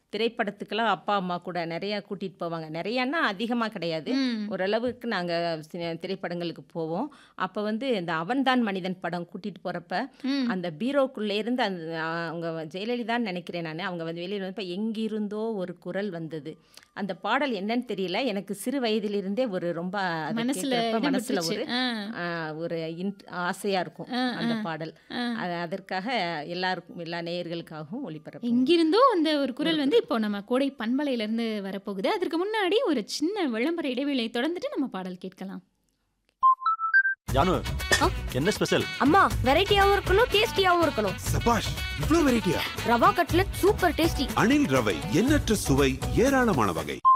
திரைப்படத்துக்கெல்லாம் அப்பா அம்மா கூட நிறைய கூட்டிட்டு போவாங்க நிறையான்னா அதிகமாக கிடையாது ம். ஓரளவுக்கு நாங்கள் திரைப்படங்களுக்கு போவோம் அப்போ வந்து இந்த அவன்தான் மனிதன் படம் கூட்டிட்டு போகிறப்ப ம். அந்த பீரோக்குள்ளே இருந்து அந்த அவங்க ஜெயலலிதான்னு நினைக்கிறேன் நான் அவங்க வந்து வெளியில் வந்து எங்கிருந்தோ ஒரு குரல் வந்தது அந்த பாடல் என்னன்னு தெரியல எனக்கு சிறு வயதிலிருந்தே ஒரு ரொம்ப அதை மனசுல கேட்கறப்ப இடம் மனசுல ஒரு பெற்றுச்சு. ஆ. ஆ, ஒரு இன் ஆசையாக இருக்கும் ஆ, அந்த ஆ. பாடல் ஆ. அது- அதற்காக எல்லாருக்கும் எல்லா நேயர்களுக்காகவும் ஒளிபரப்பு எங்கிருந்தோ அந்த ஒரு குரல் வந்து இப்போ நம்ம கோடை பண்பலையில இருந்து வரப்போகுது அதற்கு முன்னாடி ஒரு சின்ன விளம்பர இடைவேளை தொடர்ந்துட்டு நம்ம பாடல் கேட்கலாம் ஜானு ஆ? என்ன ஸ்பெஷல் அம்மா வெரைட்டியாவும் இருக்கணும் டேஸ்டியாவும் இருக்கணும் சபாஷ் இவ்ளோ வெரைட்டியா rava cutlet super tasty Anil ரவை எண்ணற்ற சுவை ஏராளமான வகை